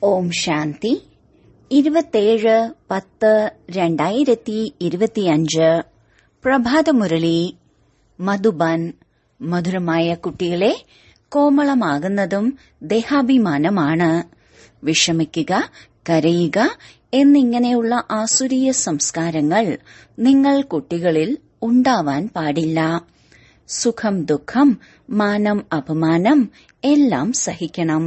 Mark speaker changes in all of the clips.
Speaker 1: ഓം ശാന്തി ഇരുപത്തേഴ് പത്ത് രണ്ടായിരത്തി ഇരുപത്തിയഞ്ച് പ്രഭാതമുരളി മധുബൻ മധുരമായ കുട്ടികളെ കോമളമാകുന്നതും ദേഹാഭിമാനമാണ് വിഷമിക്കുക കരയുക എന്നിങ്ങനെയുള്ള ആസുരീയ സംസ്കാരങ്ങൾ നിങ്ങൾ കുട്ടികളിൽ ഉണ്ടാവാൻ പാടില്ല സുഖം ദുഃഖം മാനം അപമാനം എല്ലാം സഹിക്കണം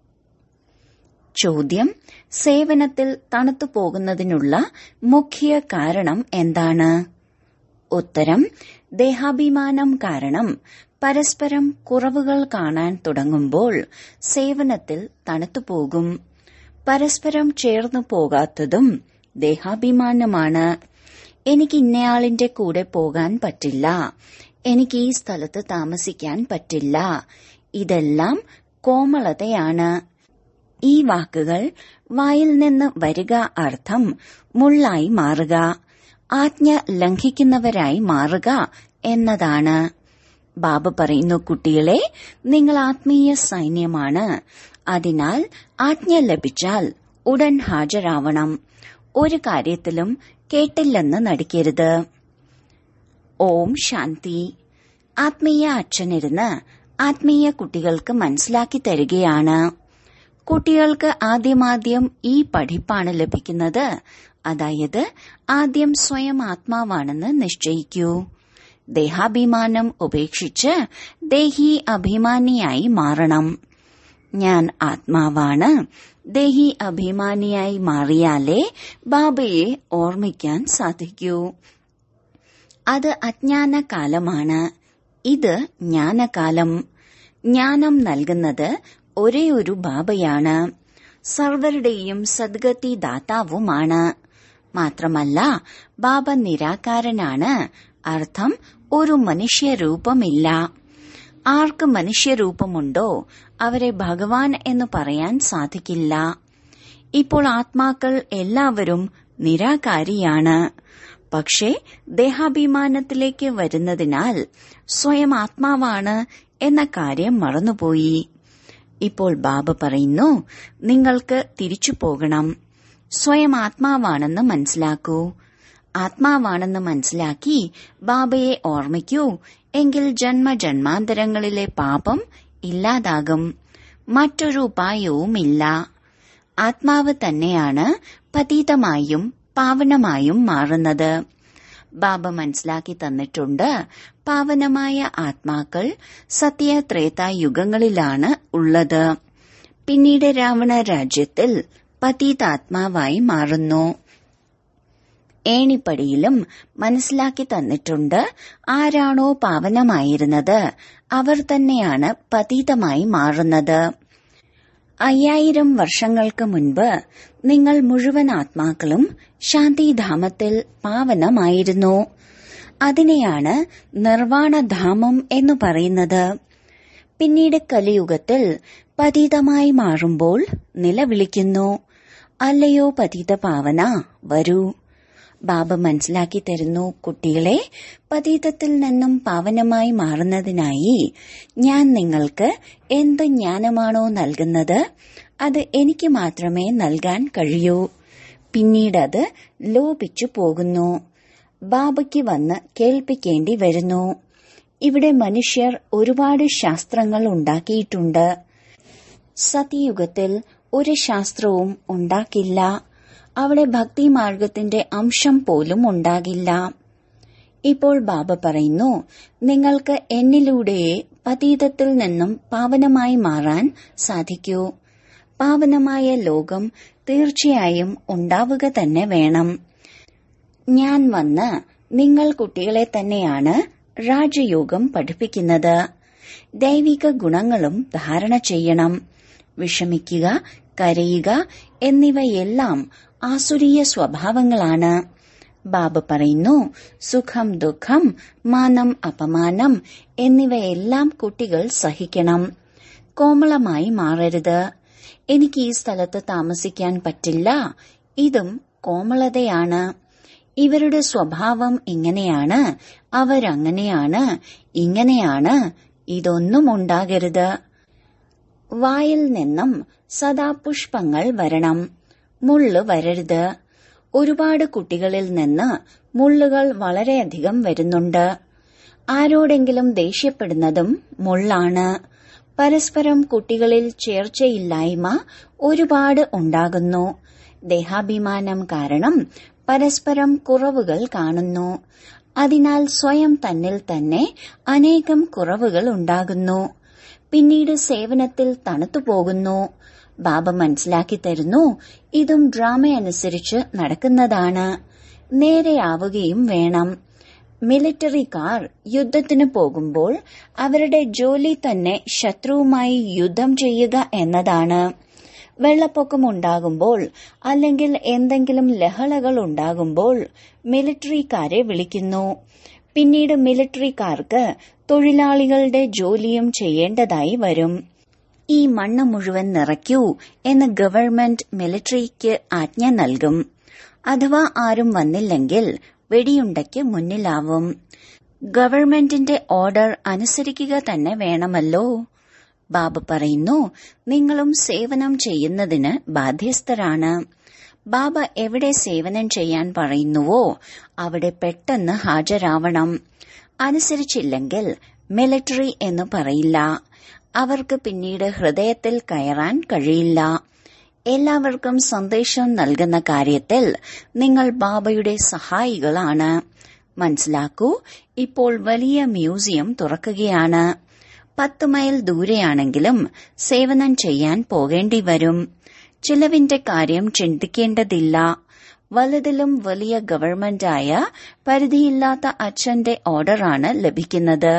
Speaker 1: ചോദ്യം സേവനത്തിൽ തണുത്തു പോകുന്നതിനുള്ള മുഖ്യ കാരണം എന്താണ് ഉത്തരം ദേഹാഭിമാനം കാരണം പരസ്പരം കുറവുകൾ കാണാൻ തുടങ്ങുമ്പോൾ സേവനത്തിൽ തണുത്തുപോകും പരസ്പരം ചേർന്നു പോകാത്തതും ദേഹാഭിമാനമാണ് എനിക്ക് ഇന്നയാളിന്റെ കൂടെ പോകാൻ പറ്റില്ല എനിക്ക് ഈ സ്ഥലത്ത് താമസിക്കാൻ പറ്റില്ല ഇതെല്ലാം കോമളതയാണ് ഈ വാക്കുകൾ വായിൽ നിന്ന് വരിക അർത്ഥം മുള്ളായി മാറുക ആജ്ഞ ലംഘിക്കുന്നവരായി മാറുക എന്നതാണ് ബാബ പറയുന്നു കുട്ടികളെ നിങ്ങൾ ആത്മീയ സൈന്യമാണ് അതിനാൽ ആജ്ഞ ലഭിച്ചാൽ ഉടൻ ഹാജരാവണം ഒരു കാര്യത്തിലും കേട്ടില്ലെന്ന് നടിക്കരുത് ഓം ശാന്തി ആത്മീയ അച്ഛനിരുന്ന് ആത്മീയ കുട്ടികൾക്ക് മനസ്സിലാക്കി തരികയാണ് കുട്ടികൾക്ക് ആദ്യമാദ്യം ഈ പഠിപ്പാണ് ലഭിക്കുന്നത് അതായത് ആദ്യം സ്വയം ആത്മാവാണെന്ന് നിശ്ചയിക്കൂ ദേഹാഭിമാനം ഉപേക്ഷിച്ച് ദേഹി അഭിമാനിയായി മാറണം ഞാൻ ആത്മാവാണ് ദേഹി അഭിമാനിയായി മാറിയാലേ ബാബയെ ഓർമ്മിക്കാൻ സാധിക്കൂ അത് അജ്ഞാന കാലമാണ് ഇത് ജ്ഞാനകാലം ജ്ഞാനം നൽകുന്നത് ഒരേ ഒരു ബാബയാണ് സർവരുടെയും സദ്ഗതി ദാതാവുമാണ് മാത്രമല്ല ബാബ നിരാകാരനാണ് അർത്ഥം ഒരു മനുഷ്യരൂപമില്ല ആർക്ക് മനുഷ്യരൂപമുണ്ടോ അവരെ ഭഗവാൻ എന്ന് പറയാൻ സാധിക്കില്ല ഇപ്പോൾ ആത്മാക്കൾ എല്ലാവരും നിരാകാരിയാണ് പക്ഷേ ദേഹാഭിമാനത്തിലേക്ക് വരുന്നതിനാൽ സ്വയം ആത്മാവാണ് എന്ന കാര്യം മറന്നുപോയി ഇപ്പോൾ ബാബ പറയുന്നു നിങ്ങൾക്ക് തിരിച്ചു പോകണം സ്വയം ആത്മാവാണെന്ന് മനസ്സിലാക്കൂ ആത്മാവാണെന്ന് മനസ്സിലാക്കി ബാബയെ ഓർമ്മിക്കൂ എങ്കിൽ ജന്മ ജന്മാന്തരങ്ങളിലെ പാപം ഇല്ലാതാകും മറ്റൊരു ഉപായവുമില്ല ആത്മാവ് തന്നെയാണ് പതീതമായും പാവനമായും മാറുന്നത് ബാബ മനസ്സിലാക്കി തന്നിട്ടുണ്ട് പാവനമായ ആത്മാക്കൾ സത്യത്രേത യുഗങ്ങളിലാണ് ഉള്ളത് പിന്നീട് രാവണ രാജ്യത്തിൽ പതീതാത്മാവായി മാറുന്നു ഏണിപ്പടിയിലും മനസ്സിലാക്കി തന്നിട്ടുണ്ട് ആരാണോ പാവനമായിരുന്നത് അവർ തന്നെയാണ് പതീതമായി മാറുന്നത് അയ്യായിരം വർഷങ്ങൾക്ക് മുൻപ് നിങ്ങൾ മുഴുവൻ ആത്മാക്കളും ശാന്തിധാമത്തിൽ പാവനമായിരുന്നു അതിനെയാണ് നിർവാണധാമം എന്ന് പറയുന്നത് പിന്നീട് കലിയുഗത്തിൽ പതീതമായി മാറുമ്പോൾ നിലവിളിക്കുന്നു അല്ലയോ പതീത പാവന വരൂ ബാബ മനസ്സിലാക്കി തരുന്നു കുട്ടികളെ പതീതത്തിൽ നിന്നും പാവനമായി മാറുന്നതിനായി ഞാൻ നിങ്ങൾക്ക് എന്ത് ജ്ഞാനമാണോ നൽകുന്നത് അത് എനിക്ക് മാത്രമേ നൽകാൻ കഴിയൂ പിന്നീടത് ലോപിച്ചു പോകുന്നു ബാബയ്ക്ക് വന്ന് കേൾപ്പിക്കേണ്ടി വരുന്നു ഇവിടെ മനുഷ്യർ ഒരുപാട് ശാസ്ത്രങ്ങൾ ഉണ്ടാക്കിയിട്ടുണ്ട് സത്യയുഗത്തിൽ ഒരു ശാസ്ത്രവും ഉണ്ടാക്കില്ല അവിടെ ഭക്തിമാർഗത്തിന്റെ അംശം പോലും ഉണ്ടാകില്ല ഇപ്പോൾ ബാബ പറയുന്നു നിങ്ങൾക്ക് എന്നിലൂടെയേ പതീതത്തിൽ നിന്നും പാവനമായി മാറാൻ സാധിക്കൂ പാവനമായ ലോകം തീർച്ചയായും ഉണ്ടാവുക തന്നെ വേണം ഞാൻ വന്ന് നിങ്ങൾ കുട്ടികളെ തന്നെയാണ് രാജയോഗം പഠിപ്പിക്കുന്നത് ദൈവിക ഗുണങ്ങളും ധാരണ ചെയ്യണം വിഷമിക്കുക കരയുക എന്നിവയെല്ലാം ആസുരീയ സ്വഭാവങ്ങളാണ് ബാബ പറയുന്നു സുഖം ദുഃഖം മാനം അപമാനം എന്നിവയെല്ലാം കുട്ടികൾ സഹിക്കണം കോമളമായി മാറരുത് എനിക്ക് ഈ സ്ഥലത്ത് താമസിക്കാൻ പറ്റില്ല ഇതും കോമളതയാണ് ഇവരുടെ സ്വഭാവം ഇങ്ങനെയാണ് അവരങ്ങനെയാണ് ഇങ്ങനെയാണ് ഇതൊന്നും ഉണ്ടാകരുത് വായിൽ നിന്നും സദാ പുഷ്പങ്ങൾ വരണം മുള്ള് വരരുത് ഒരുപാട് കുട്ടികളിൽ നിന്ന് മുള്ളുകൾ വളരെയധികം വരുന്നുണ്ട് ആരോടെങ്കിലും ദേഷ്യപ്പെടുന്നതും മുള്ളാണ് പരസ്പരം കുട്ടികളിൽ ചേർച്ചയില്ലായ്മ ഒരുപാട് ഉണ്ടാകുന്നു ദേഹാഭിമാനം കാരണം പരസ്പരം കുറവുകൾ കാണുന്നു അതിനാൽ സ്വയം തന്നിൽ തന്നെ അനേകം കുറവുകൾ ഉണ്ടാകുന്നു പിന്നീട് സേവനത്തിൽ തണുത്തു പോകുന്നു ബാബ മനസ്സിലാക്കി തരുന്നു ഇതും ഡ്രാമയനുസരിച്ച് നടക്കുന്നതാണ് നേരെയാവുകയും വേണം മിലിറ്ററിക്കാർ യുദ്ധത്തിന് പോകുമ്പോൾ അവരുടെ ജോലി തന്നെ ശത്രുവുമായി യുദ്ധം ചെയ്യുക എന്നതാണ് വെള്ളപ്പൊക്കം ഉണ്ടാകുമ്പോൾ അല്ലെങ്കിൽ എന്തെങ്കിലും ലഹളകൾ ഉണ്ടാകുമ്പോൾ മിലിറ്ററിക്കാരെ വിളിക്കുന്നു പിന്നീട് മിലിറ്ററിക്കാർക്ക് തൊഴിലാളികളുടെ ജോലിയും ചെയ്യേണ്ടതായി വരും ഈ മണ്ണ് മുഴുവൻ നിറയ്ക്കൂ എന്ന് ഗവൺമെന്റ് മിലിറ്ററിക്ക് ആജ്ഞ നൽകും അഥവാ ആരും വന്നില്ലെങ്കിൽ വെടിയുണ്ടയ്ക്ക് മുന്നിലാവും ഗവൺമെന്റിന്റെ ഓർഡർ അനുസരിക്കുക തന്നെ വേണമല്ലോ ബാബ പറയുന്നു നിങ്ങളും സേവനം ചെയ്യുന്നതിന് ബാധ്യസ്ഥരാണ് ബാബ എവിടെ സേവനം ചെയ്യാൻ പറയുന്നുവോ അവിടെ പെട്ടെന്ന് ഹാജരാവണം അനുസരിച്ചില്ലെങ്കിൽ മിലിറ്ററി എന്ന് പറയില്ല അവർക്ക് പിന്നീട് ഹൃദയത്തിൽ കയറാൻ കഴിയില്ല എല്ലാവർക്കും സന്ദേശം നൽകുന്ന കാര്യത്തിൽ നിങ്ങൾ ബാബയുടെ സഹായികളാണ് മനസ്സിലാക്കൂ ഇപ്പോൾ വലിയ മ്യൂസിയം തുറക്കുകയാണ് പത്ത് മൈൽ ദൂരെയാണെങ്കിലും സേവനം ചെയ്യാൻ പോകേണ്ടി വരും ചിലവിന്റെ കാര്യം ചിന്തിക്കേണ്ടതില്ല വലുതിലും വലിയ ഗവൺമെന്റായ പരിധിയില്ലാത്ത അച്ഛന്റെ ഓർഡറാണ് ലഭിക്കുന്നത്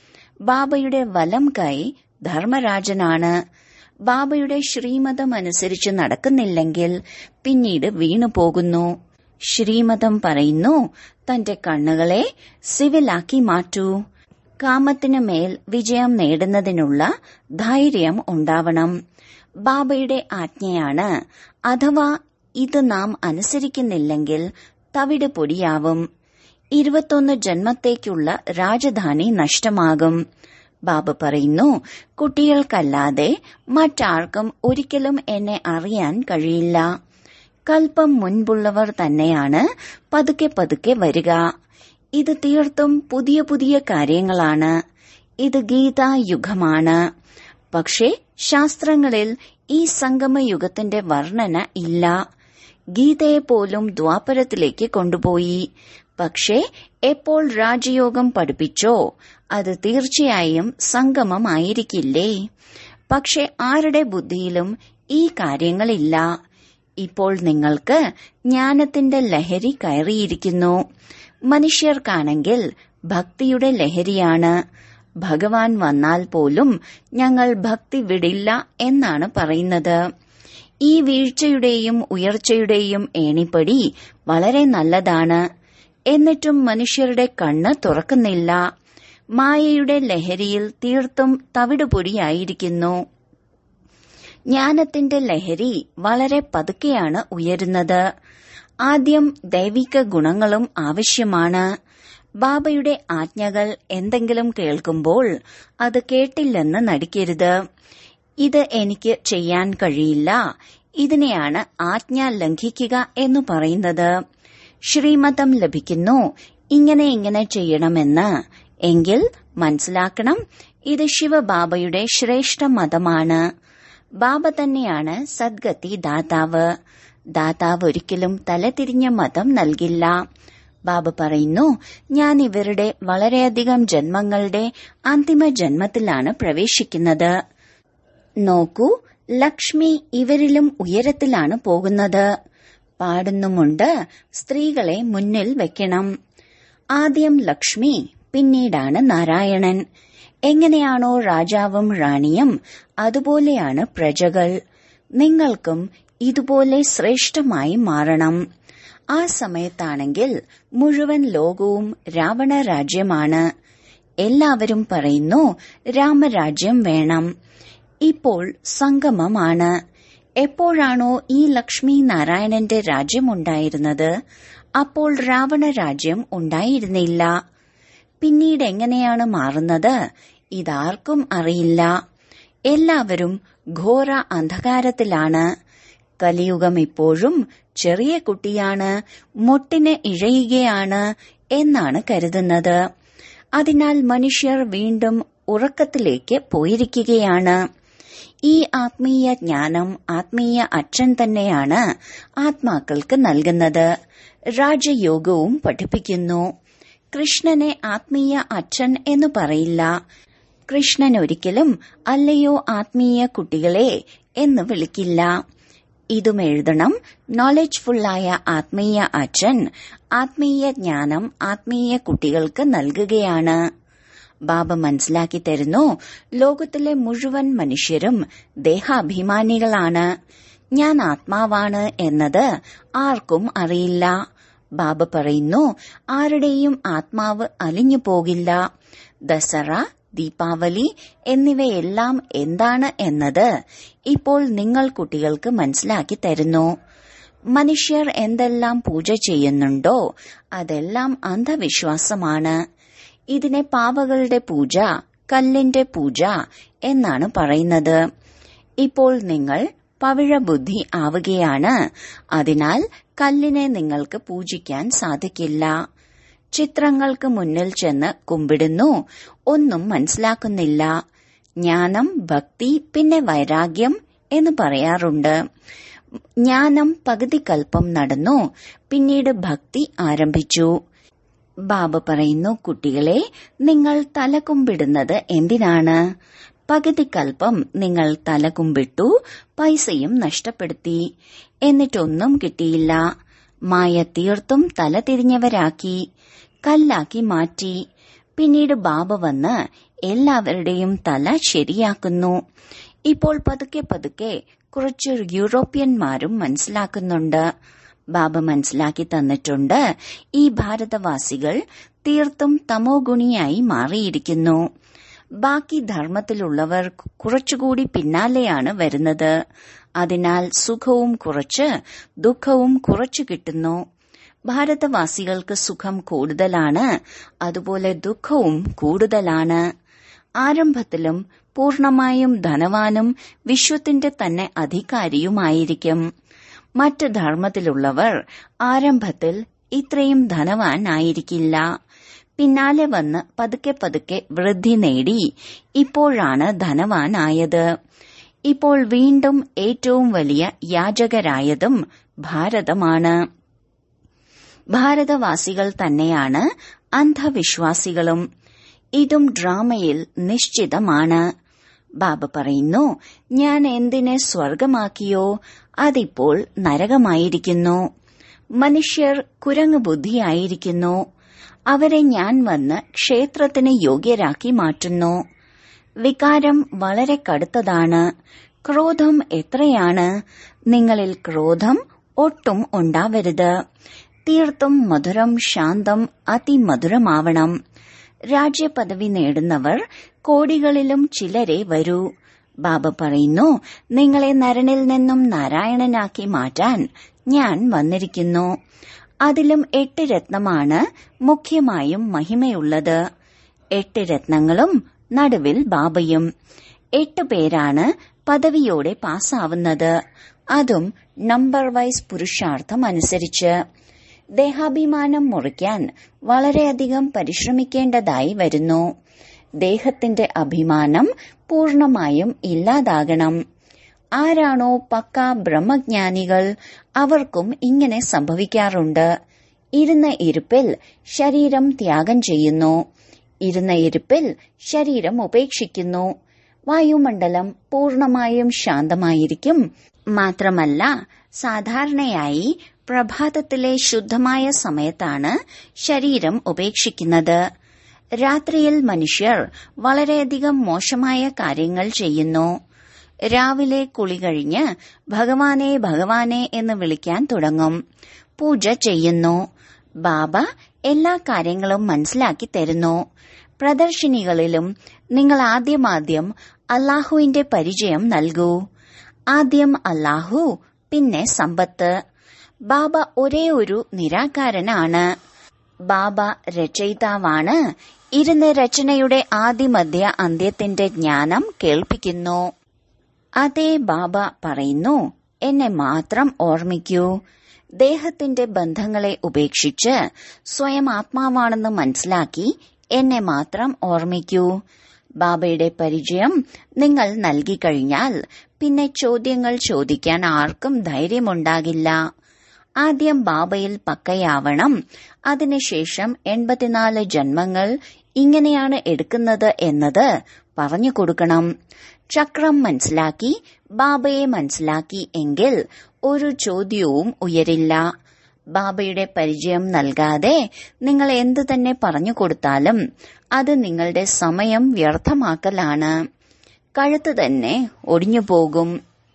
Speaker 1: ബാബയുടെ വലം കൈ ധർമ്മരാജനാണ് ബാബയുടെ ശ്രീമതം അനുസരിച്ച് നടക്കുന്നില്ലെങ്കിൽ പിന്നീട് വീണു പോകുന്നു ശ്രീമതം പറയുന്നു തന്റെ കണ്ണുകളെ സിവിലാക്കി മാറ്റൂ കാമത്തിനു മേൽ വിജയം നേടുന്നതിനുള്ള ധൈര്യം ഉണ്ടാവണം ബാബയുടെ ആജ്ഞയാണ് അഥവാ ഇത് നാം അനുസരിക്കുന്നില്ലെങ്കിൽ തവിട് പൊടിയാവും ഇരുപത്തൊന്ന് ജന്മത്തേക്കുള്ള രാജധാനി നഷ്ടമാകും ബാബ പറയുന്നു കുട്ടികൾക്കല്ലാതെ മറ്റാർക്കും ഒരിക്കലും എന്നെ അറിയാൻ കഴിയില്ല കൽപ്പം മുൻപുള്ളവർ തന്നെയാണ് പതുക്കെ പതുക്കെ വരിക ഇത് തീർത്തും പുതിയ പുതിയ കാര്യങ്ങളാണ് ഇത് ഗീതായുഗമാണ് പക്ഷേ ശാസ്ത്രങ്ങളിൽ ഈ സംഗമയുഗത്തിന്റെ വർണ്ണന ഇല്ല ഗീതയെ പോലും ദ്വാപരത്തിലേക്ക് കൊണ്ടുപോയി പക്ഷേ എപ്പോൾ രാജയോഗം പഠിപ്പിച്ചോ അത് തീർച്ചയായും സംഗമമായിരിക്കില്ലേ പക്ഷെ ആരുടെ ബുദ്ധിയിലും ഈ കാര്യങ്ങളില്ല ഇപ്പോൾ നിങ്ങൾക്ക് ജ്ഞാനത്തിന്റെ ലഹരി കയറിയിരിക്കുന്നു മനുഷ്യർക്കാണെങ്കിൽ ഭക്തിയുടെ ലഹരിയാണ് ഭഗവാൻ വന്നാൽ പോലും ഞങ്ങൾ ഭക്തി വിടില്ല എന്നാണ് പറയുന്നത് ഈ വീഴ്ചയുടെയും ഉയർച്ചയുടെയും ഏണിപ്പടി വളരെ നല്ലതാണ് എന്നിട്ടും മനുഷ്യരുടെ കണ്ണ് തുറക്കുന്നില്ല മായയുടെ ലഹരിയിൽ തീർത്തും തവിടുപൊടിയായിരിക്കുന്നു ജ്ഞാനത്തിന്റെ ലഹരി വളരെ പതുക്കെയാണ് ഉയരുന്നത് ആദ്യം ദൈവിക ഗുണങ്ങളും ആവശ്യമാണ് ബാബയുടെ ആജ്ഞകൾ എന്തെങ്കിലും കേൾക്കുമ്പോൾ അത് കേട്ടില്ലെന്ന് നടിക്കരുത് ഇത് എനിക്ക് ചെയ്യാൻ കഴിയില്ല ഇതിനെയാണ് ആജ്ഞ ലംഘിക്കുക എന്ന് പറയുന്നത് ശ്രീമതം ലഭിക്കുന്നു ഇങ്ങനെ ഇങ്ങനെ ചെയ്യണമെന്ന് എങ്കിൽ മനസ്സിലാക്കണം ഇത് ശിവബാബയുടെ ശ്രേഷ്ഠ മതമാണ് ബാബ തന്നെയാണ് സദ്ഗതി ദാതാവ് ദാതാവ് ഒരിക്കലും തലതിരിഞ്ഞ മതം നൽകില്ല ബാബ പറയുന്നു ഞാൻ ഇവരുടെ വളരെയധികം ജന്മങ്ങളുടെ അന്തിമ ജന്മത്തിലാണ് പ്രവേശിക്കുന്നത് നോക്കൂ ലക്ഷ്മി ഇവരിലും ഉയരത്തിലാണ് പോകുന്നത് പാടുന്നുമുണ്ട് സ്ത്രീകളെ മുന്നിൽ വെക്കണം ആദ്യം ലക്ഷ്മി പിന്നീടാണ് നാരായണൻ എങ്ങനെയാണോ രാജാവും റാണിയും അതുപോലെയാണ് പ്രജകൾ നിങ്ങൾക്കും ഇതുപോലെ ശ്രേഷ്ഠമായി മാറണം ആ സമയത്താണെങ്കിൽ മുഴുവൻ ലോകവും രാവണ രാജ്യമാണ് എല്ലാവരും പറയുന്നു രാമരാജ്യം വേണം ഇപ്പോൾ സംഗമമാണ് എപ്പോഴാണോ ഈ ലക്ഷ്മി നാരായണന്റെ രാജ്യമുണ്ടായിരുന്നത് അപ്പോൾ രാവണ രാജ്യം ഉണ്ടായിരുന്നില്ല പിന്നീട് എങ്ങനെയാണ് മാറുന്നത് ഇതാർക്കും അറിയില്ല എല്ലാവരും ഘോര അന്ധകാരത്തിലാണ് കലിയുഗം ഇപ്പോഴും ചെറിയ കുട്ടിയാണ് മുട്ടിന് ഇഴയുകയാണ് എന്നാണ് കരുതുന്നത് അതിനാൽ മനുഷ്യർ വീണ്ടും ഉറക്കത്തിലേക്ക് പോയിരിക്കുകയാണ് ഈ ആത്മീയ ജ്ഞാനം ആത്മീയ അച്ഛൻ തന്നെയാണ് ആത്മാക്കൾക്ക് നൽകുന്നത് രാജയോഗവും പഠിപ്പിക്കുന്നു കൃഷ്ണനെ ആത്മീയ അച്ഛൻ എന്ന് പറയില്ല കൃഷ്ണൻ ഒരിക്കലും അല്ലയോ ആത്മീയ കുട്ടികളെ എന്ന് വിളിക്കില്ല ഇതും എഴുതണം നോളജ്ഫുള്ളായ ആത്മീയ അച്ഛൻ ആത്മീയ ജ്ഞാനം ആത്മീയ കുട്ടികൾക്ക് നൽകുകയാണ് ബാബ മനസ്സിലാക്കി തരുന്നു ലോകത്തിലെ മുഴുവൻ മനുഷ്യരും ദേഹാഭിമാനികളാണ് ഞാൻ ആത്മാവാണ് എന്നത് ആർക്കും അറിയില്ല ബാബ പറയുന്നു ആരുടെയും ആത്മാവ് അലിഞ്ഞു പോകില്ല ദസറ ദീപാവലി എന്നിവയെല്ലാം എന്താണ് എന്നത് ഇപ്പോൾ നിങ്ങൾ കുട്ടികൾക്ക് മനസ്സിലാക്കി തരുന്നു മനുഷ്യർ എന്തെല്ലാം പൂജ ചെയ്യുന്നുണ്ടോ അതെല്ലാം അന്ധവിശ്വാസമാണ് ഇതിനെ പാവകളുടെ പൂജ കല്ലിന്റെ പൂജ എന്നാണ് പറയുന്നത് ഇപ്പോൾ നിങ്ങൾ പവിഴ ബുദ്ധി ആവുകയാണ് അതിനാൽ കല്ലിനെ നിങ്ങൾക്ക് പൂജിക്കാൻ സാധിക്കില്ല ചിത്രങ്ങൾക്ക് മുന്നിൽ ചെന്ന് കുമ്പിടുന്നു ഒന്നും മനസ്സിലാക്കുന്നില്ല ജ്ഞാനം ഭക്തി പിന്നെ വൈരാഗ്യം എന്ന് പറയാറുണ്ട് ജ്ഞാനം പകുതി കൽപ്പം നടന്നു പിന്നീട് ഭക്തി ആരംഭിച്ചു ബാബ പറയുന്നു കുട്ടികളെ നിങ്ങൾ തലകുമ്പിടുന്നത് എന്തിനാണ് പകുതി കൽപ്പം നിങ്ങൾ തലകുമ്പിട്ടു പൈസയും നഷ്ടപ്പെടുത്തി എന്നിട്ടൊന്നും കിട്ടിയില്ല മായ തീർത്തും തല തിരിഞ്ഞവരാക്കി കല്ലാക്കി മാറ്റി പിന്നീട് ബാബ വന്ന് എല്ലാവരുടെയും തല ശരിയാക്കുന്നു ഇപ്പോൾ പതുക്കെ പതുക്കെ കുറച്ച് യൂറോപ്യന്മാരും മനസ്സിലാക്കുന്നുണ്ട് ബാബ മനസ്സിലാക്കി തന്നിട്ടുണ്ട് ഈ ഭാരതവാസികൾ തീർത്തും തമോ ഗുണിയായി മാറിയിരിക്കുന്നു ബാക്കി ധർമ്മത്തിലുള്ളവർ കുറച്ചുകൂടി പിന്നാലെയാണ് വരുന്നത് അതിനാൽ സുഖവും കുറച്ച് ദുഃഖവും കുറച്ചു കിട്ടുന്നു ഭാരതവാസികൾക്ക് സുഖം കൂടുതലാണ് അതുപോലെ ദുഃഖവും കൂടുതലാണ് ആരംഭത്തിലും പൂർണമായും ധനവാനും വിശ്വത്തിന്റെ തന്നെ അധികാരിയുമായിരിക്കും മറ്റ് ധർമ്മത്തിലുള്ളവർ ആരംഭത്തിൽ ഇത്രയും ധനവാൻ ആയിരിക്കില്ല പിന്നാലെ വന്ന് പതുക്കെ പതുക്കെ വൃദ്ധി നേടി ഇപ്പോഴാണ് ധനവാനായത് ഇപ്പോൾ വീണ്ടും ഏറ്റവും വലിയ യാചകരായതും ഭാരതമാണ് ഭാരതവാസികൾ തന്നെയാണ് അന്ധവിശ്വാസികളും ഇതും ഡ്രാമയിൽ നിശ്ചിതമാണ് ബാബ പറയുന്നു ഞാൻ എന്തിനെ സ്വർഗമാക്കിയോ അതിപ്പോൾ നരകമായിരിക്കുന്നു മനുഷ്യർ കുരങ്ങു ബുദ്ധിയായിരിക്കുന്നു അവരെ ഞാൻ വന്ന് ക്ഷേത്രത്തിന് യോഗ്യരാക്കി മാറ്റുന്നു വികാരം വളരെ കടുത്തതാണ് ക്രോധം എത്രയാണ് നിങ്ങളിൽ ക്രോധം ഒട്ടും ഉണ്ടാവരുത് തീർത്തും മധുരം ശാന്തം അതിമധുരമാവണം രാജ്യപദവി നേടുന്നവർ കോടികളിലും ചിലരെ വരൂ ബാബ പറയുന്നു നിങ്ങളെ നരനിൽ നിന്നും നാരായണനാക്കി മാറ്റാൻ ഞാൻ വന്നിരിക്കുന്നു അതിലും എട്ട് രത്നമാണ് മുഖ്യമായും മഹിമയുള്ളത് എട്ട് രത്നങ്ങളും നടുവിൽ ബാബയും എട്ട് പേരാണ് പദവിയോടെ പാസ്സാവുന്നത് അതും നമ്പർ വൈസ് പുരുഷാർത്ഥം അനുസരിച്ച് ദേഹാഭിമാനം മുറിക്കാൻ വളരെയധികം പരിശ്രമിക്കേണ്ടതായി വരുന്നു ദേഹത്തിന്റെ അഭിമാനം പൂർണമായും ഇല്ലാതാകണം ആരാണോ പക്ക ബ്രഹ്മജ്ഞാനികൾ അവർക്കും ഇങ്ങനെ സംഭവിക്കാറുണ്ട് ഇരുന്ന ഇരുപ്പിൽ ശരീരം ത്യാഗം ചെയ്യുന്നു ഇരുന്ന ഇരുപ്പിൽ ശരീരം ഉപേക്ഷിക്കുന്നു വായുമണ്ഡലം പൂർണമായും ശാന്തമായിരിക്കും മാത്രമല്ല സാധാരണയായി പ്രഭാതത്തിലെ ശുദ്ധമായ സമയത്താണ് ശരീരം ഉപേക്ഷിക്കുന്നത് രാത്രിയിൽ മനുഷ്യർ വളരെയധികം മോശമായ കാര്യങ്ങൾ ചെയ്യുന്നു രാവിലെ കുളി കഴിഞ്ഞ് ഭഗവാനെ ഭഗവാനെ എന്ന് വിളിക്കാൻ തുടങ്ങും പൂജ ചെയ്യുന്നു ബാബ എല്ലാ കാര്യങ്ങളും മനസ്സിലാക്കി തരുന്നു പ്രദർശിനികളിലും നിങ്ങൾ ആദ്യമാദ്യം അള്ളാഹുവിന്റെ പരിചയം നൽകൂ ആദ്യം അല്ലാഹു പിന്നെ സമ്പത്ത് ബാബ ഒരേ ഒരു നിരാകാരനാണ് ബാബ രചയിതാവാണ് ഇരുന്ന് രചനയുടെ ആദ്യമധ്യ അന്ത്യത്തിന്റെ ജ്ഞാനം കേൾപ്പിക്കുന്നു അതേ ബാബ പറയുന്നു എന്നെ മാത്രം ഓർമ്മിക്കൂ ദേഹത്തിന്റെ ബന്ധങ്ങളെ ഉപേക്ഷിച്ച് സ്വയം ആത്മാവാണെന്ന് മനസ്സിലാക്കി എന്നെ മാത്രം ഓർമ്മിക്കൂ ബാബയുടെ പരിചയം നിങ്ങൾ നൽകിക്കഴിഞ്ഞാൽ പിന്നെ ചോദ്യങ്ങൾ ചോദിക്കാൻ ആർക്കും ധൈര്യമുണ്ടാകില്ല ആദ്യം ബാബയിൽ പക്കയാവണം അതിനുശേഷം എൺപത്തിനാല് ജന്മങ്ങൾ ഇങ്ങനെയാണ് എടുക്കുന്നത് എന്നത് പറഞ്ഞു കൊടുക്കണം ചക്രം മനസ്സിലാക്കി ബാബയെ മനസ്സിലാക്കി എങ്കിൽ ഒരു ചോദ്യവും ഉയരില്ല ബാബയുടെ പരിചയം നൽകാതെ നിങ്ങൾ എന്തു തന്നെ പറഞ്ഞു കൊടുത്താലും അത് നിങ്ങളുടെ സമയം വ്യർത്ഥമാക്കലാണ് കഴുത്ത് തന്നെ ഒടിഞ്ഞു പോകും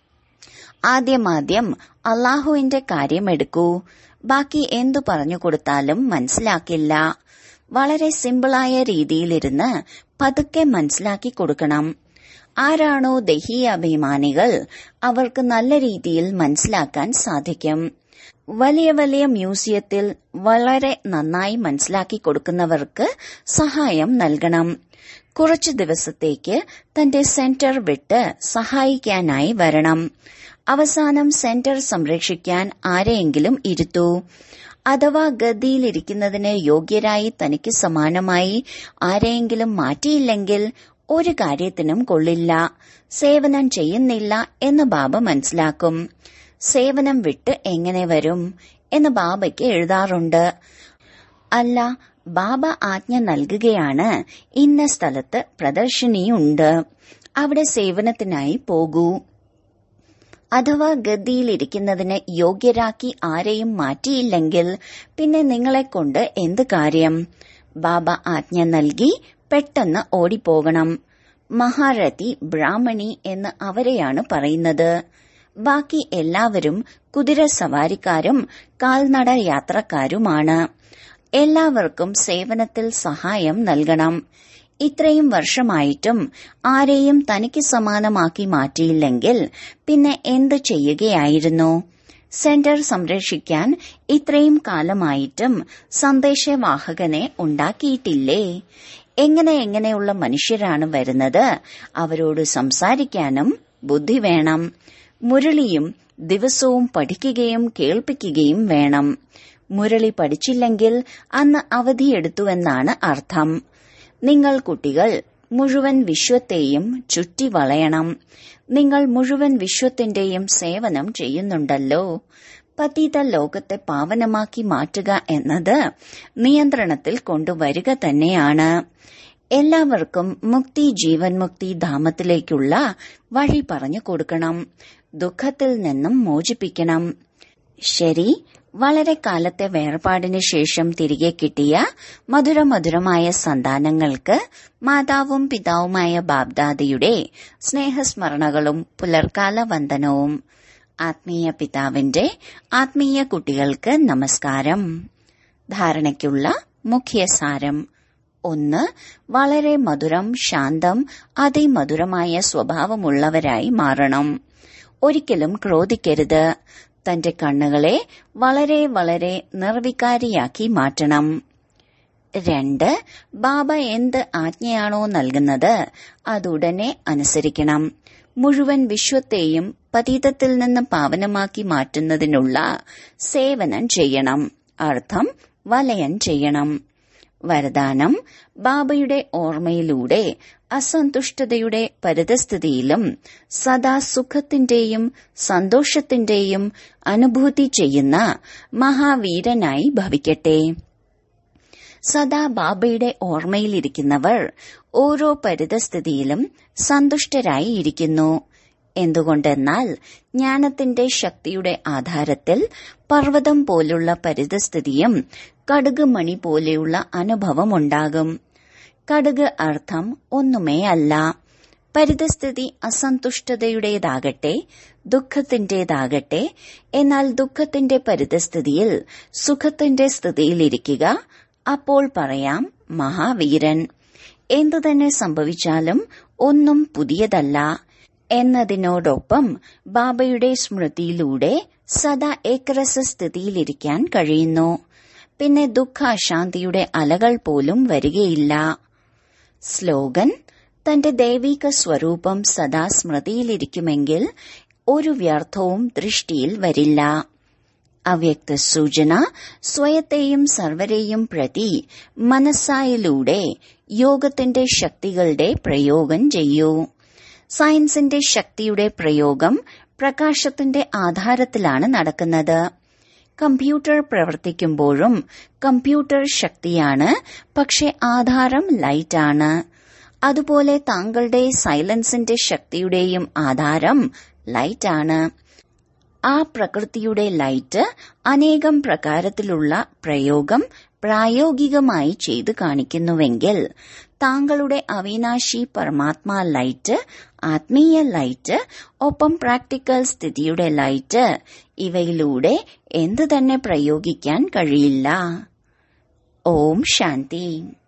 Speaker 1: ആദ്യമാദ്യം അള്ളാഹുവിന്റെ കാര്യമെടുക്കൂ ബാക്കി എന്തു പറഞ്ഞു കൊടുത്താലും മനസ്സിലാക്കില്ല വളരെ സിമ്പിളായ രീതിയിലിരുന്ന് പതുക്കെ മനസ്സിലാക്കി കൊടുക്കണം ആരാണോ ദഹീയ അഭിമാനികൾ അവർക്ക് നല്ല രീതിയിൽ മനസ്സിലാക്കാൻ സാധിക്കും വലിയ വലിയ മ്യൂസിയത്തിൽ വളരെ നന്നായി മനസ്സിലാക്കി കൊടുക്കുന്നവർക്ക് സഹായം നൽകണം കുറച്ചു ദിവസത്തേക്ക് തന്റെ സെന്റർ വിട്ട് സഹായിക്കാനായി വരണം അവസാനം സെന്റർ സംരക്ഷിക്കാൻ ആരെയെങ്കിലും ഇരുത്തൂ അഥവാ ഗതിയിലിരിക്കുന്നതിന് യോഗ്യരായി തനിക്ക് സമാനമായി ആരെയെങ്കിലും മാറ്റിയില്ലെങ്കിൽ ഒരു കാര്യത്തിനും കൊള്ളില്ല സേവനം ചെയ്യുന്നില്ല എന്ന് ബാബ മനസ്സിലാക്കും സേവനം വിട്ട് എങ്ങനെ വരും എന്ന് ബാബയ്ക്ക് എഴുതാറുണ്ട് അല്ല ബാബ ആജ്ഞ നൽകുകയാണ് ഇന്ന സ്ഥലത്ത് പ്രദർശനിയുണ്ട് അവിടെ സേവനത്തിനായി പോകൂ അഥവാ ഗദ്ദിയിലിരിക്കുന്നതിന് യോഗ്യരാക്കി ആരെയും മാറ്റിയില്ലെങ്കിൽ പിന്നെ നിങ്ങളെ കൊണ്ട് എന്ത് കാര്യം ബാബ ആജ്ഞ നൽകി പെട്ടെന്ന് ഓടിപ്പോകണം മഹാരഥി ബ്രാഹ്മണി എന്ന് അവരെയാണ് പറയുന്നത് ബാക്കി എല്ലാവരും കുതിര സവാരിക്കാരും കാൽനട യാത്രക്കാരുമാണ് എല്ലാവർക്കും സേവനത്തിൽ സഹായം നൽകണം ഇത്രയും വർഷമായിട്ടും ആരെയും തനിക്ക് സമാനമാക്കി മാറ്റിയില്ലെങ്കിൽ പിന്നെ എന്ത് ചെയ്യുകയായിരുന്നു സെന്റർ സംരക്ഷിക്കാൻ ഇത്രയും കാലമായിട്ടും സന്ദേശവാഹകനെ ഉണ്ടാക്കിയിട്ടില്ലേ എങ്ങനെ എങ്ങനെയുള്ള മനുഷ്യരാണ് വരുന്നത് അവരോട് സംസാരിക്കാനും ബുദ്ധി വേണം മുരളിയും ദിവസവും പഠിക്കുകയും കേൾപ്പിക്കുകയും വേണം മുരളി പഠിച്ചില്ലെങ്കിൽ അന്ന് അവധിയെടുത്തുവെന്നാണ് അർത്ഥം നിങ്ങൾ കുട്ടികൾ മുഴുവൻ വിശ്വത്തെയും ചുറ്റി വളയണം നിങ്ങൾ മുഴുവൻ വിശ്വത്തിന്റെയും സേവനം ചെയ്യുന്നുണ്ടല്ലോ പതീത ലോകത്തെ പാവനമാക്കി മാറ്റുക എന്നത് നിയന്ത്രണത്തിൽ കൊണ്ടുവരിക തന്നെയാണ് എല്ലാവർക്കും മുക്തി ജീവൻ മുക്തി ധാമത്തിലേക്കുള്ള വഴി പറഞ്ഞു കൊടുക്കണം ദുഃഖത്തിൽ നിന്നും മോചിപ്പിക്കണം ശരി വളരെ കാലത്തെ വേർപാടിന് ശേഷം തിരികെ കിട്ടിയ മധുരമധുരമായ സന്താനങ്ങൾക്ക് മാതാവും പിതാവുമായ ബാബ്ദാദയുടെ സ്നേഹസ്മരണകളും പുലർക്കാല വന്ദനവും ആത്മീയ പിതാവിന്റെ ആത്മീയ കുട്ടികൾക്ക് നമസ്കാരം ധാരണയ്ക്കുള്ള മുഖ്യസാരം ഒന്ന് വളരെ മധുരം ശാന്തം അതിമധുരമായ സ്വഭാവമുള്ളവരായി മാറണം ഒരിക്കലും ക്രോധിക്കരുത് തന്റെ കണ്ണുകളെ വളരെ വളരെ നിർവികാരിയാക്കി മാറ്റണം രണ്ട് ബാബ എന്ത് ആജ്ഞയാണോ നൽകുന്നത് അതുടനെ അനുസരിക്കണം മുഴുവൻ വിശ്വത്തെയും പതീതത്തിൽ നിന്ന് പാവനമാക്കി മാറ്റുന്നതിനുള്ള സേവനം ചെയ്യണം അർത്ഥം വലയം ചെയ്യണം വരദാനം ബാബയുടെ ഓർമ്മയിലൂടെ അസന്തുഷ്ടതയുടെ പരിതസ്ഥിതിയിലും സദാ സുഖത്തിന്റെയും സന്തോഷത്തിന്റെയും അനുഭൂതി ചെയ്യുന്ന മഹാവീരനായി ഭവിക്കട്ടെ സദാ ബാബയുടെ ഓർമ്മയിലിരിക്കുന്നവർ ഓരോ പരിതസ്ഥിതിയിലും സന്തുഷ്ടരായി ഇരിക്കുന്നു എന്തുകൊണ്ടെന്നാൽ ജ്ഞാനത്തിന്റെ ശക്തിയുടെ ആധാരത്തിൽ പർവ്വതം പോലുള്ള പരിതസ്ഥിതിയും കടുക് മണി പോലെയുള്ള അനുഭവമുണ്ടാകും കടുക് അർത്ഥം ഒന്നുമേ അല്ല പരിതസ്ഥിതി അസന്തുഷ്ടതയുടേതാകട്ടെ ദുഃഖത്തിന്റേതാകട്ടെ എന്നാൽ ദുഃഖത്തിന്റെ പരിതസ്ഥിതിയിൽ സുഖത്തിന്റെ സ്ഥിതിയിലിരിക്കുക അപ്പോൾ പറയാം മഹാവീരൻ എന്തു തന്നെ സംഭവിച്ചാലും ഒന്നും പുതിയതല്ല എന്നതിനോടൊപ്പം ബാബയുടെ സ്മൃതിയിലൂടെ സദാ ഏകരസ സ്ഥിതിയിലിരിക്കാൻ കഴിയുന്നു പിന്നെ ദുഃഖാശാന്തിയുടെ അലകൾ പോലും വരികയില്ല സ്ലോഗൻ തന്റെ ദൈവിക സ്വരൂപം സദാ സ്മൃതിയിലിരിക്കുമെങ്കിൽ ഒരു വ്യർത്ഥവും ദൃഷ്ടിയിൽ വരില്ല അവ്യക്ത സൂചന സ്വയത്തെയും സർവരെയും പ്രതി മനസ്സായിലൂടെ യോഗത്തിന്റെ ശക്തികളുടെ പ്രയോഗം ചെയ്യൂ സയൻസിന്റെ ശക്തിയുടെ പ്രയോഗം പ്രകാശത്തിന്റെ ആധാരത്തിലാണ് നടക്കുന്നത് കമ്പ്യൂട്ടർ പ്രവർത്തിക്കുമ്പോഴും കമ്പ്യൂട്ടർ ശക്തിയാണ് പക്ഷെ ആധാരം ലൈറ്റാണ് അതുപോലെ താങ്കളുടെ സൈലൻസിന്റെ ശക്തിയുടെയും ആധാരം ലൈറ്റാണ് ആ പ്രകൃതിയുടെ ലൈറ്റ് അനേകം പ്രകാരത്തിലുള്ള പ്രയോഗം പ്രായോഗികമായി ചെയ്തു കാണിക്കുന്നുവെങ്കിൽ താങ്കളുടെ അവിനാശി പരമാത്മാ ലൈറ്റ് ആത്മീയ ലൈറ്റ് ഒപ്പം പ്രാക്ടിക്കൽ സ്ഥിതിയുടെ ലൈറ്റ് ഇവയിലൂടെ എന്തു തന്നെ പ്രയോഗിക്കാൻ കഴിയില്ല ഓം ശാന്തി